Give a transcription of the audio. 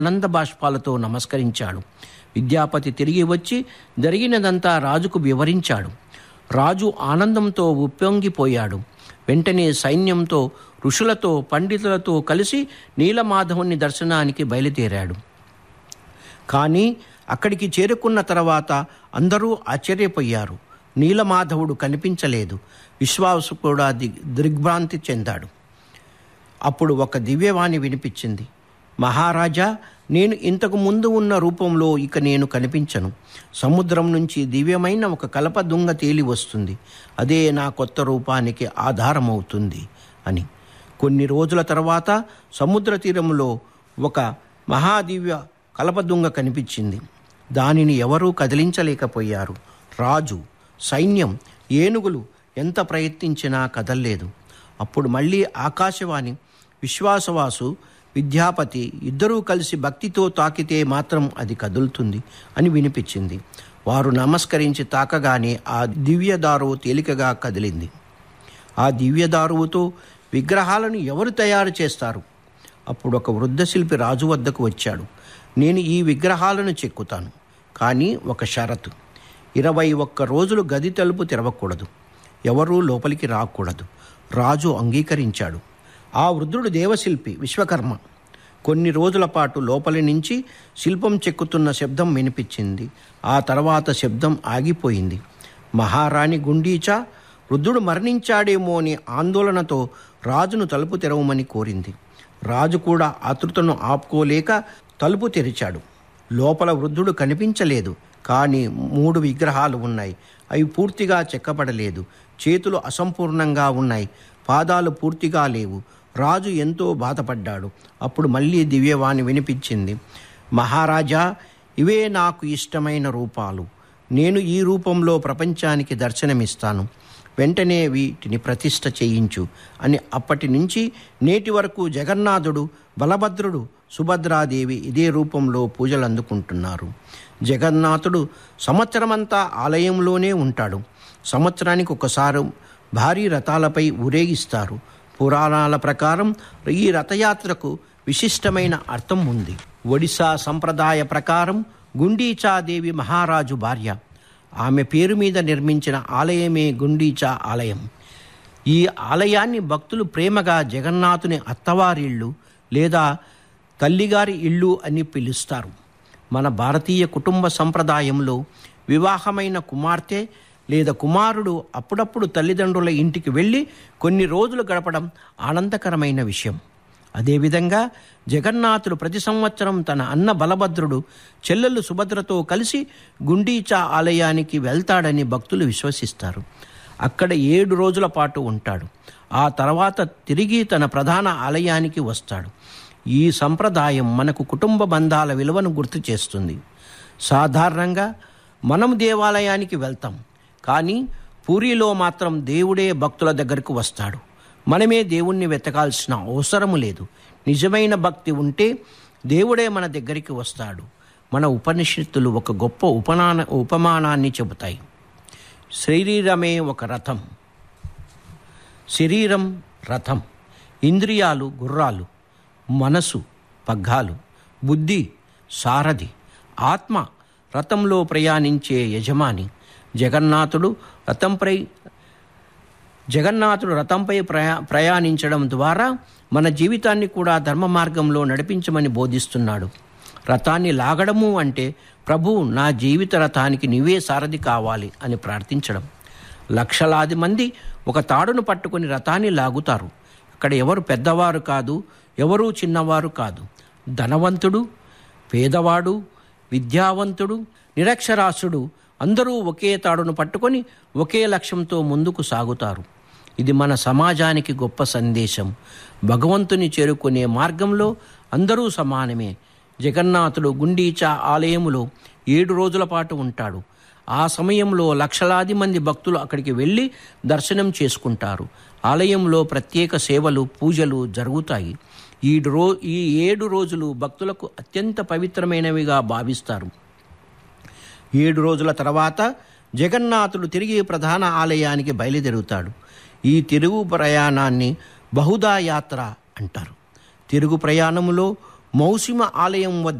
ఆనంద బాష్పాలతో నమస్కరించాడు విద్యాపతి తిరిగి వచ్చి జరిగినదంతా రాజుకు వివరించాడు రాజు ఆనందంతో ఉప్పొంగిపోయాడు వెంటనే సైన్యంతో ఋషులతో పండితులతో కలిసి నీలమాధవుని దర్శనానికి బయలుదేరాడు కానీ అక్కడికి చేరుకున్న తర్వాత అందరూ ఆశ్చర్యపోయారు నీలమాధవుడు కనిపించలేదు విశ్వాసు కూడా దిగ్ దిగ్భ్రాంతి చెందాడు అప్పుడు ఒక దివ్యవాణి వినిపించింది మహారాజా నేను ఇంతకు ముందు ఉన్న రూపంలో ఇక నేను కనిపించను సముద్రం నుంచి దివ్యమైన ఒక కలప దుంగ తేలి వస్తుంది అదే నా కొత్త రూపానికి ఆధారమవుతుంది అని కొన్ని రోజుల తర్వాత సముద్ర తీరంలో ఒక మహాదివ్య కలపదుంగ కనిపించింది దానిని ఎవరూ కదిలించలేకపోయారు రాజు సైన్యం ఏనుగులు ఎంత ప్రయత్నించినా కదల్లేదు అప్పుడు మళ్ళీ ఆకాశవాణి విశ్వాసవాసు విద్యాపతి ఇద్దరూ కలిసి భక్తితో తాకితే మాత్రం అది కదులుతుంది అని వినిపించింది వారు నమస్కరించి తాకగానే ఆ దివ్యదారువు తేలికగా కదిలింది ఆ దివ్యదారువుతో విగ్రహాలను ఎవరు తయారు చేస్తారు అప్పుడు ఒక వృద్ధ శిల్పి రాజు వద్దకు వచ్చాడు నేను ఈ విగ్రహాలను చెక్కుతాను కానీ ఒక షరతు ఇరవై ఒక్క రోజులు గది తలుపు తెరవకూడదు ఎవరూ లోపలికి రాకూడదు రాజు అంగీకరించాడు ఆ వృద్ధుడు దేవశిల్పి విశ్వకర్మ కొన్ని రోజుల పాటు లోపలి నుంచి శిల్పం చెక్కుతున్న శబ్దం వినిపించింది ఆ తర్వాత శబ్దం ఆగిపోయింది మహారాణి గుండీచా వృద్ధుడు మరణించాడేమో అని ఆందోళనతో రాజును తలుపు తెరవమని కోరింది రాజు కూడా ఆతృతను ఆపుకోలేక తలుపు తెరిచాడు లోపల వృద్ధుడు కనిపించలేదు కానీ మూడు విగ్రహాలు ఉన్నాయి అవి పూర్తిగా చెక్కబడలేదు చేతులు అసంపూర్ణంగా ఉన్నాయి పాదాలు పూర్తిగా లేవు రాజు ఎంతో బాధపడ్డాడు అప్పుడు మళ్ళీ దివ్యవాణి వినిపించింది మహారాజా ఇవే నాకు ఇష్టమైన రూపాలు నేను ఈ రూపంలో ప్రపంచానికి దర్శనమిస్తాను వెంటనే వీటిని ప్రతిష్ఠ చేయించు అని అప్పటి నుంచి నేటి వరకు జగన్నాథుడు బలభద్రుడు సుభద్రాదేవి ఇదే రూపంలో పూజలు అందుకుంటున్నారు జగన్నాథుడు సంవత్సరమంతా ఆలయంలోనే ఉంటాడు సంవత్సరానికి ఒకసారి భారీ రథాలపై ఊరేగిస్తారు పురాణాల ప్రకారం ఈ రథయాత్రకు విశిష్టమైన అర్థం ఉంది ఒడిశా సంప్రదాయ ప్రకారం గుండీచాదేవి మహారాజు భార్య ఆమె పేరు మీద నిర్మించిన ఆలయమే గుండీచా ఆలయం ఈ ఆలయాన్ని భక్తులు ప్రేమగా జగన్నాథుని అత్తవారిళ్ళు లేదా తల్లిగారి ఇళ్ళు అని పిలుస్తారు మన భారతీయ కుటుంబ సంప్రదాయంలో వివాహమైన కుమార్తె లేదా కుమారుడు అప్పుడప్పుడు తల్లిదండ్రుల ఇంటికి వెళ్ళి కొన్ని రోజులు గడపడం ఆనందకరమైన విషయం అదేవిధంగా జగన్నాథుడు ప్రతి సంవత్సరం తన అన్న బలభద్రుడు చెల్లెలు సుభద్రతో కలిసి గుండీచా ఆలయానికి వెళ్తాడని భక్తులు విశ్వసిస్తారు అక్కడ ఏడు రోజుల పాటు ఉంటాడు ఆ తర్వాత తిరిగి తన ప్రధాన ఆలయానికి వస్తాడు ఈ సంప్రదాయం మనకు కుటుంబ బంధాల విలువను గుర్తు చేస్తుంది సాధారణంగా మనం దేవాలయానికి వెళ్తాం కానీ పూరిలో మాత్రం దేవుడే భక్తుల దగ్గరకు వస్తాడు మనమే దేవుణ్ణి వెతకాల్సిన అవసరము లేదు నిజమైన భక్తి ఉంటే దేవుడే మన దగ్గరికి వస్తాడు మన ఉపనిషత్తులు ఒక గొప్ప ఉపమాన ఉపమానాన్ని చెబుతాయి శరీరమే ఒక రథం శరీరం రథం ఇంద్రియాలు గుర్రాలు మనసు పగ్గాలు బుద్ధి సారథి ఆత్మ రథంలో ప్రయాణించే యజమాని జగన్నాథుడు రథంపై జగన్నాథుడు రథంపై ప్రయా ప్రయాణించడం ద్వారా మన జీవితాన్ని కూడా ధర్మ మార్గంలో నడిపించమని బోధిస్తున్నాడు రథాన్ని లాగడము అంటే ప్రభు నా జీవిత రథానికి నీవే సారథి కావాలి అని ప్రార్థించడం లక్షలాది మంది ఒక తాడును పట్టుకొని రథాన్ని లాగుతారు అక్కడ ఎవరు పెద్దవారు కాదు ఎవరూ చిన్నవారు కాదు ధనవంతుడు పేదవాడు విద్యావంతుడు నిరక్షరాస్యుడు అందరూ ఒకే తాడును పట్టుకొని ఒకే లక్ష్యంతో ముందుకు సాగుతారు ఇది మన సమాజానికి గొప్ప సందేశం భగవంతుని చేరుకునే మార్గంలో అందరూ సమానమే జగన్నాథుడు గుండీచా ఆలయములో ఏడు రోజుల పాటు ఉంటాడు ఆ సమయంలో లక్షలాది మంది భక్తులు అక్కడికి వెళ్ళి దర్శనం చేసుకుంటారు ఆలయంలో ప్రత్యేక సేవలు పూజలు జరుగుతాయి ఈ రో ఈ ఏడు రోజులు భక్తులకు అత్యంత పవిత్రమైనవిగా భావిస్తారు ఏడు రోజుల తర్వాత జగన్నాథుడు తిరిగి ప్రధాన ఆలయానికి బయలుదేరుతాడు ఈ తిరుగు ప్రయాణాన్ని బహుదా యాత్ర అంటారు తిరుగు ప్రయాణములో మౌసిమ ఆలయం వద్ద